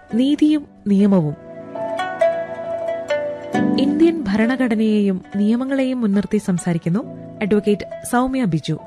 നീതിയും നിയമവും ഇന്ത്യൻ ഭരണഘടനയെയും നിയമങ്ങളെയും മുൻനിർത്തി സംസാരിക്കുന്നു advocate Soumya Biju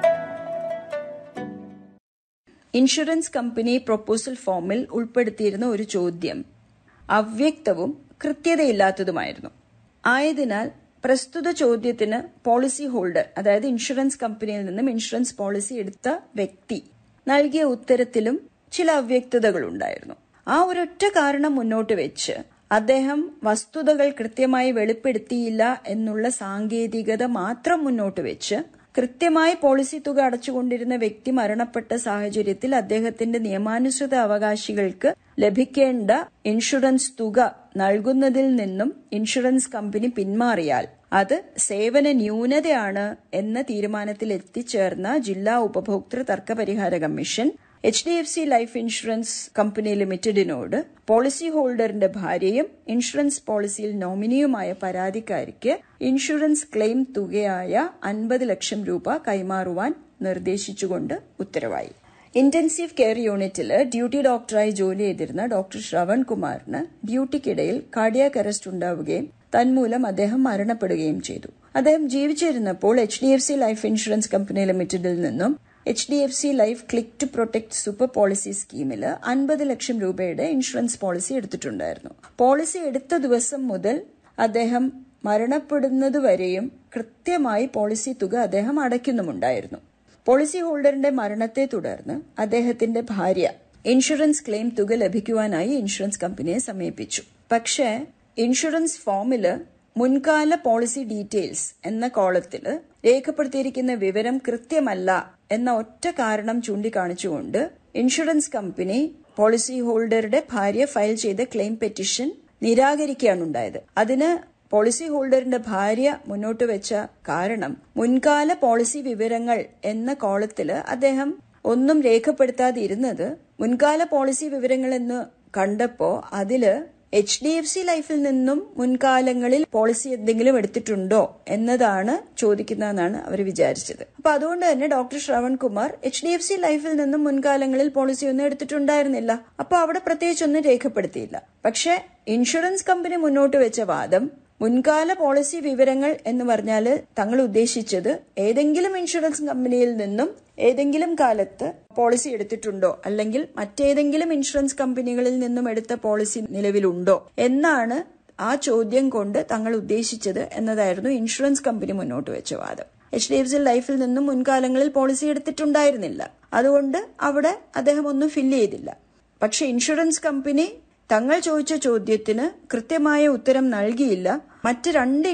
insurance company proposal ഫോമിൽ ഉൾപ്പെടുത്തിയിരുന്ന ഒരു ചോദ്യം അവ്യക്തവും കൃത്യതയില്ലാത്തതുമായിരുന്നു ആയതിനാൽ പ്രസ്തുത ചോദ്യത്തിന് പോളിസി ഹോൾഡർ അതായത് ഇൻഷുറൻസ് കമ്പനിയിൽ നിന്നും ഇൻഷുറൻസ് പോളിസി എടുത്ത വ്യക്തി നൽകിയ ഉത്തരത്തിലും ചില അവ്യക്തതകൾ ഉണ്ടായിരുന്നു ആ ഒരൊറ്റ കാരണം മുന്നോട്ട് വെച്ച് അദ്ദേഹം വസ്തുതകൾ കൃത്യമായി വെളിപ്പെടുത്തിയില്ല എന്നുള്ള സാങ്കേതികത മാത്രം മുന്നോട്ട് വെച്ച് കൃത്യമായി പോളിസി തുക അടച്ചുകൊണ്ടിരുന്ന വ്യക്തി മരണപ്പെട്ട സാഹചര്യത്തിൽ അദ്ദേഹത്തിന്റെ നിയമാനുസൃത അവകാശികൾക്ക് ലഭിക്കേണ്ട ഇൻഷുറൻസ് തുക നൽകുന്നതിൽ നിന്നും ഇൻഷുറൻസ് കമ്പനി പിന്മാറിയാൽ അത് സേവന ന്യൂനതയാണ് എന്ന തീരുമാനത്തിൽ എത്തിച്ചേർന്ന ജില്ലാ ഉപഭോക്തൃ തർക്ക പരിഹാര commission H D F C life insurance company ലിമിറ്റഡിനോട് പോളിസി ഹോൾഡറിന്റെ ഭാര്യയും ഇൻഷുറൻസ് പോളിസിയിൽ നോമിനിയുമായ പരാതിക്കാരിക്ക് ഇൻഷുറൻസ് ക്ലെയിം തുകയായ അൻപത് ലക്ഷം രൂപ കൈമാറുവാൻ നിർദ്ദേശിച്ചുകൊണ്ട് ഉത്തരവായി ഇന്റൻസീവ് കെയർ യൂണിറ്റിൽ ഡ്യൂട്ടി ഡോക്ടറായി ജോലി ചെയ്തിരുന്ന ഡോക്ടർ ശ്രവൺ കുമാറിന് ഡ്യൂട്ടിക്കിടയിൽ കാർഡിയാക് അറസ്റ്റ് ഉണ്ടാവുകയും തന്മൂലം അദ്ദേഹം മരണപ്പെടുകയും ചെയ്തു അദ്ദേഹം ജീവിച്ചിരുന്നപ്പോൾ H D F C life insurance company ലിമിറ്റഡിൽ നിന്നും H D F C life click to protect super policy സ്കീമിൽ അൻപത് ലക്ഷം രൂപയുടെ ഇൻഷുറൻസ് പോളിസി എടുത്തിട്ടുണ്ടായിരുന്നു പോളിസി എടുത്ത ദിവസം മുതൽ അദ്ദേഹം മരണപ്പെടുന്നതുവരെയും കൃത്യമായി പോളിസി തുക അദ്ദേഹം അടയ്ക്കുന്നുമുണ്ടായിരുന്നു പോളിസി ഹോൾഡറിന്റെ മരണത്തെ തുടർന്ന് അദ്ദേഹത്തിന്റെ ഭാര്യ ഇൻഷുറൻസ് ക്ലെയിം തുക ലഭിക്കുവാനായി ഇൻഷുറൻസ് കമ്പനിയെ സമീപിച്ചു പക്ഷേ ഇൻഷുറൻസ് ഫോമില് മുൻകാല പോളിസി ഡീറ്റെയിൽസ് എന്ന കോളത്തിൽ രേഖപ്പെടുത്തിയിരിക്കുന്ന വിവരം കൃത്യമല്ല എന്ന ഒറ്റ കാരണം ചൂണ്ടിക്കാണിച്ചുകൊണ്ട് ഇൻഷുറൻസ് കമ്പനി പോളിസി ഹോൾഡറുടെ ഭാര്യ ഫയൽ ചെയ്ത ക്ലെയിം പെറ്റീഷൻ നിരാകരിക്കുകയാണുണ്ടായത് അതിന് പോളിസി ഹോൾഡറിന്റെ ഭാര്യ മുന്നോട്ട് വെച്ച കാരണം മുൻകാല പോളിസി വിവരങ്ങൾ എന്ന കോളത്തില് അദ്ദേഹം ഒന്നും രേഖപ്പെടുത്താതിരുന്നത് മുൻകാല പോളിസി വിവരങ്ങൾ എന്ന് കണ്ടപ്പോ അതില് എച്ച് ഡി എഫ് സി ലൈഫിൽ നിന്നും മുൻകാലങ്ങളിൽ പോളിസി എന്തെങ്കിലും എടുത്തിട്ടുണ്ടോ എന്നതാണ് ചോദിക്കുന്നതെന്നാണ് അവർ വിചാരിച്ചത് അപ്പൊ അതുകൊണ്ട് തന്നെ doctor Shravan Kumar H D F C ലൈഫിൽ നിന്നും മുൻകാലങ്ങളിൽ പോളിസി ഒന്നും എടുത്തിട്ടുണ്ടായിരുന്നില്ല അപ്പൊ അവിടെ പ്രത്യേകിച്ചൊന്നും രേഖപ്പെടുത്തിയില്ല പക്ഷെ ഇൻഷുറൻസ് കമ്പനി മുന്നോട്ട് വെച്ച വാദം മുൻകാല പോളിസി വിവരങ്ങൾ എന്ന് പറഞ്ഞാൽ തങ്ങൾ ഉദ്ദേശിച്ചത് ഏതെങ്കിലും ഇൻഷുറൻസ് കമ്പനിയിൽ നിന്നും ഏതെങ്കിലും കാലത്ത് പോളിസി എടുത്തിട്ടുണ്ടോ അല്ലെങ്കിൽ മറ്റേതെങ്കിലും ഇൻഷുറൻസ് കമ്പനികളിൽ നിന്നും എടുത്ത പോളിസി നിലവിലുണ്ടോ എന്നാണ് ആ ചോദ്യം കൊണ്ട് തങ്ങൾ ഉദ്ദേശിച്ചത് എന്നതായിരുന്നു ഇൻഷുറൻസ് കമ്പനി മുന്നോട്ട് വെച്ച വാദം എച്ച് ഡി എഫ് സി ലൈഫിൽ നിന്നും മുൻകാലങ്ങളിൽ പോളിസി എടുത്തിട്ടുണ്ടായിരുന്നില്ല അതുകൊണ്ട് അവിടെ അദ്ദേഹം ഒന്നും ഫില്ല് ചെയ്തില്ല പക്ഷെ ഇൻഷുറൻസ് കമ്പനി തങ്ങൾ ചോദിച്ച ചോദ്യത്തിന് കൃത്യമായ ഉത്തരം നൽകിയില്ല മറ്റ് രണ്ട്